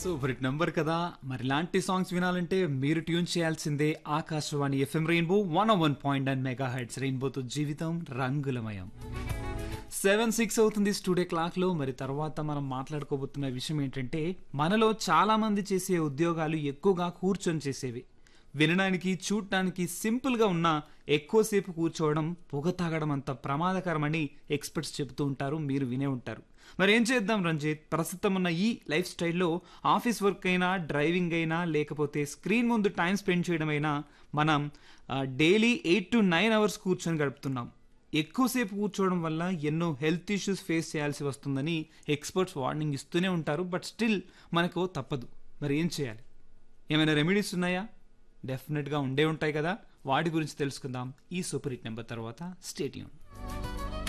super hit number కదా మరి ఇలాంటి సాంగ్స్ వినాలంటే మీరు ట్యూన్ చేయాల్సిందే Akashvani F M rainbow one one point and mega heads రెయిన్బోతో జీవితం రంగులమయం సెవెన్ సిక్స్ అవుతుంది స్టూడియో క్లాక్లో మరి తర్వాత మనం మాట్లాడుకోబోతున్న విషయం ఏంటంటే మనలో చాలా మంది చేసే ఉద్యోగాలు ఎక్కువగా కూర్చొని చేసేవి వినడానికి చూడటానికి సింపుల్గా ఉన్న ఎక్కువసేపు కూర్చోవడం పొగ తాగడం అంత ప్రమాదకరమని ఎక్స్పర్ట్స్ చెబుతూ ఉంటారు మీరు వినే ఉంటారు మరి ఏం చేద్దాం రంజిత్ ప్రస్తుతం ఉన్న ఈ లైఫ్ స్టైల్లో ఆఫీస్ వర్క్ అయినా డ్రైవింగ్ అయినా లేకపోతే స్క్రీన్ ముందు టైం స్పెండ్ చేయడం అయినా మనం daily eight to nine hours కూర్చొని గడుపుతున్నాం ఎక్కువసేపు కూర్చోవడం వల్ల ఎన్నో హెల్త్ ఇష్యూస్ ఫేస్ చేయాల్సి వస్తుందని ఎక్స్పర్ట్స్ వార్నింగ్ ఇస్తూనే ఉంటారు బట్ స్టిల్ మనకు తప్పదు మరి ఏం చేయాలి ఏమైనా రెమెడీస్ ఉన్నాయా డెఫినెట్గా ఉండే ఉంటాయి కదా వాటి గురించి తెలుసుకుందాం ఈ సూపర్ హిట్ నెంబర్ తర్వాత స్టేట్యూన్